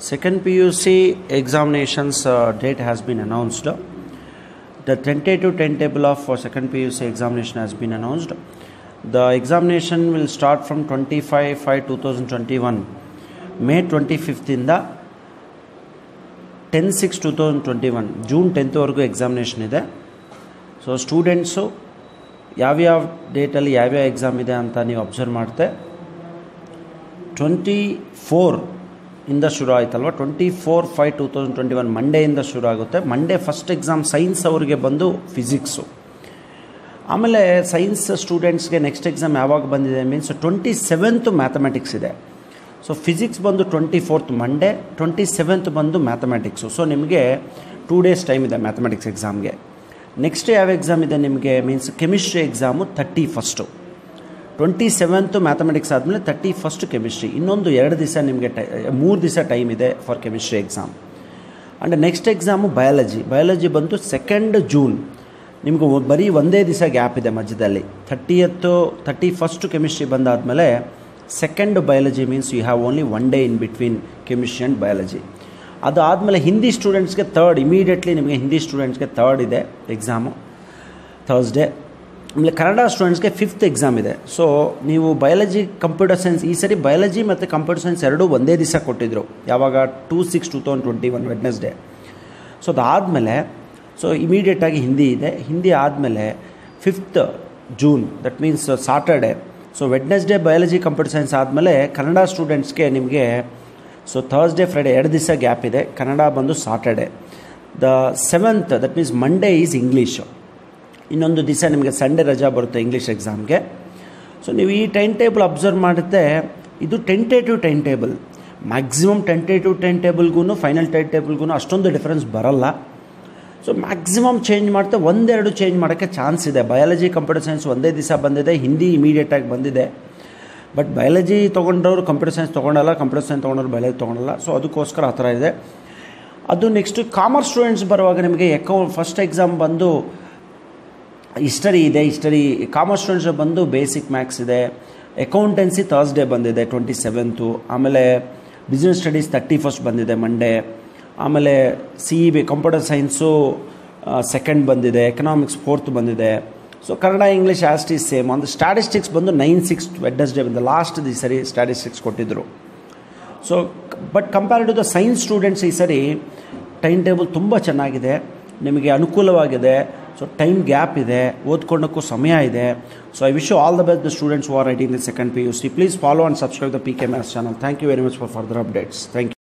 Second PUC examinations uh, date has been announced. The tentative timetable of uh, second PUC examination has been announced. The examination will start from 25 5 2021, May 25th in the ten six two thousand twenty one June ಟೆಂತ್ವರೆಗೂ examination ಇದೆ so students ಯಾವ್ಯಾವ ಡೇಟಲ್ಲಿ ಯಾವ್ಯಾವ exam ಇದೆ ಅಂತ ನೀವು observe ಮಾಡ್ತೆ twenty four ಇಂದ ಶುರು ಆಯ್ತಲ್ವ twenty four five two thousand twenty one ಮಂಡೇಯಿಂದ ಶುರು ಆಗುತ್ತೆ ಮಂಡೇ ಫಸ್ಟ್ ಎಕ್ಸಾಮ್ ಸೈನ್ಸ್ ಅವರಿಗೆ ಬಂದು ಫಿಸಿಕ್ಸು ಆಮೇಲೆ ಸೈನ್ಸ್ ಸ್ಟೂಡೆಂಟ್ಸ್ಗೆ ನೆಕ್ಸ್ಟ್ ಎಕ್ಸಾಮ್ ಯಾವಾಗ ಬಂದಿದೆ ಮೀನ್ಸ್ ಟ್ವೆಂಟಿ ಸೆವೆಂತ್ ಮ್ಯಾಥಮೆಟಿಕ್ಸ್ ಇದೆ ಸೊ ಫಿಸಿಕ್ಸ್ ಬಂದು twenty fourth Monday twenty seventh ಬಂದು ಮ್ಯಾಥಮೆಟಿಕ್ಸು ಸೊ ನಿಮಗೆ ಟೂ ಡೇಸ್ ಟೈಮ್ ಇದೆ ಮ್ಯಾಥಮೆಟಿಕ್ಸ್ ಎಕ್ಸಾಮ್ಗೆ ನೆಕ್ಸ್ಟ್ ಯಾವ ಎಕ್ಸಾಮ್ ಇದೆ ನಿಮಗೆ means chemistry exam thirty first twenty seventh mathematics ಆದಮೇಲೆ ತರ್ಟಿ ಫಸ್ಟ್ ಕೆಮಿಸ್ಟ್ರಿ ಇನ್ನೊಂದು ಎರಡು ದಿವಸ ನಿಮಗೆ ಟೈ ಮೂರು ದಿವಸ ಟೈಮ್ ಇದೆ for chemistry exam and next exam biology biology ಬಂದು ಸೆಕೆಂಡ್ ಜೂನ್ ನಿಮ್ಗೆ ಬರೀ ಒಂದೇ ದಿವಸ ಗ್ಯಾಪ್ ಇದೆ ಮಧ್ಯದಲ್ಲಿ ಥರ್ಟಿಯತ್ತು ತರ್ಟಿ ಫಸ್ಟ್ ಕೆಮಿಸ್ಟ್ರಿ ಬಂದಾದಮೇಲೆ second biology means you have only one day in between chemistry and biology ಅದಾದಮೇಲೆ ಹಿಂದಿ ಸ್ಟೂಡೆಂಟ್ಸ್ಗೆ ತರ್ಡ್ ಇಮಿಡಿಯೇಟ್ಲಿ ನಿಮಗೆ ಹಿಂದಿ ಸ್ಟೂಡೆಂಟ್ಸ್ಗೆ ತರ್ಡ್ ಇದೆ ಎಕ್ಸಾಮು ಥರ್ಸ್ಡೇ ಆಮೇಲೆ ಕನ್ನಡ ಸ್ಟೂಡೆಂಟ್ಸ್ಗೆ ಫಿಫ್ತ್ ಎಕ್ಸಾಮ್ ಇದೆ ಸೊ ನೀವು ಬಯಾಲಜಿ ಕಂಪ್ಯೂಟರ್ ಸೈನ್ಸ್ ಈ ಸರಿ ಬಯಾಲಜಿ ಮತ್ತು ಕಂಪ್ಯೂಟರ್ ಸೈನ್ಸ್ ಎರಡೂ ಒಂದೇ ದಿವಸ ಕೊಟ್ಟಿದ್ದರು ಯಾವಾಗ two six two thousand twenty one Wednesday so ಅದಾದಮೇಲೆ ಸೊ ಇಮಿಡಿಯೇಟಾಗಿ ಹಿಂದಿ ಇದೆ ಹಿಂದಿ ಆದಮೇಲೆ fifth June that means Saturday so Wednesday biology computer science ಆದಮೇಲೆ ಕನ್ನಡ ಸ್ಟೂಡೆಂಟ್ಸ್ಗೆ ನಿಮಗೆ ಸೊ ಥರ್ಸ್ಡೇ ಫ್ರೈಡೇ ಎರಡು ದಿವಸ ಗ್ಯಾಪ್ ಇದೆ ಕನ್ನಡ ಬಂದು Saturday the seventh that means Monday is English ಇನ್ನೊಂದು ದಿವಸ ನಿಮಗೆ ಸಂಡೇ ರಜಾ ಬರುತ್ತೆ ಇಂಗ್ಲೀಷ್ ಎಕ್ಸಾಮ್ಗೆ ಸೊ ನೀವು ಈ ಟೈಮ್ ಟೇಬಲ್ ಅಬ್ಸರ್ವ್ ಮಾಡುತ್ತೆ ಇದು tentative time table maximum tentative time ಟೇಬಲ್ಗೂ ಫೈನಲ್ ಟೈಮ್ ಟೇಬಲ್ಗೂ ಅಷ್ಟೊಂದು ಡಿಫ್ರೆನ್ಸ್ ಬರಲ್ಲ ಸೊ ಮ್ಯಾಕ್ಸಿಮಮ್ ಚೇಂಜ್ ಮಾಡ್ತಾ ಒಂದೆರಡು ಚೇಂಜ್ ಮಾಡೋಕ್ಕೆ ಚಾನ್ಸ್ ಇದೆ ಬಯಾಲಜಿ ಕಂಪ್ಯೂಟರ್ ಸೈನ್ಸ್ ಒಂದೇ ದಿವಸ ಬಂದಿದೆ ಹಿಂದಿ ಇಮಿಡಿಯೇಟಾಗಿ ಬಂದಿದೆ ಬಟ್ ಬಯಾಲಜಿ ತೊಗೊಂಡವ್ರು ಕಂಪ್ಯೂಟರ್ ಸೈನ್ಸ್ ತೊಗೊಳಲ್ಲ ಕಂಪ್ಯೂಟರ್ ಸೈನ್ಸ್ ತೊಗೊಂಡವ್ರು ಬಯಾಲಜಿ ತೊಗೊಳಲ್ಲ ಸೊ ಅದಕ್ಕೋಸ್ಕರ ಆ ಥರ ಇದೆ ಅದು ನೆಕ್ಸ್ಟ್ ಕಾಮರ್ಸ್ ಸ್ಟೂಡೆಂಟ್ಸ್ ಬರುವಾಗ ನಿಮಗೆ ಎಕೌ ಫಸ್ಟ್ ಎಕ್ಸಾಮ್ ಬಂದು ಹಿಸ್ಟರಿ ಇದೆ ಹಿಸ್ಟರಿ ಕಾಮರ್ಸ್ ಸ್ಟೂಡೆಂಟ್ಸ್ ಬಂದು ಬೇಸಿಕ್ ಮ್ಯಾಕ್ಸ್ ಇದೆ ಅಕೌಂಟೆನ್ಸಿ ಥರ್ಸ್ಡೇ ಬಂದಿದೆ ಟ್ವೆಂಟಿ ಸೆವೆಂತು ಆಮೇಲೆ ಬಿಸ್ನೆಸ್ ಸ್ಟಡೀಸ್ ತರ್ಟಿ ಫಸ್ಟ್ ಬಂದಿದೆ ಮಂಡೇ ಆಮೇಲೆ C E B computer science second ಬಂದಿದೆ ಎಕನಾಮಿಕ್ಸ್ ಫೋರ್ತ್ ಬಂದಿದೆ ಸೊ ಕನ್ನಡ ಇಂಗ್ಲೀಷ್ ಆಸ್ಟ್ ಈಸ್ ಸೇಮ್ ಒಂದು ಸ್ಟ್ಯಾಟಿಸ್ಟಿಕ್ಸ್ ಬಂದು ನೈನ್ ಸಿಕ್ಸ್ ವೆಡ್ನೆಸ್ಡೇ ಬಂದು ಲಾಸ್ಟ್ ದಿ ಸರಿ ಸ್ಟ್ಯಾಟಿಸ್ಟಿಕ್ಸ್ ಕೊಟ್ಟಿದ್ದರು so but compared to the science students ಈ ಸರಿ ಟೈಮ್ ಟೇಬಲ್ ತುಂಬ ಚೆನ್ನಾಗಿದೆ ನಿಮಗೆ ಅನುಕೂಲವಾಗಿದೆ ಸೊ ಟೈಮ್ ಗ್ಯಾಪ್ ಇದೆ ಓದ್ಕೊಳ್ಳೋಕ್ಕೂ ಸಮಯ ಇದೆ so I wish you all the best the students are writing the second P U C please follow and subscribe the P K maths channel thank you very much for further updates thank you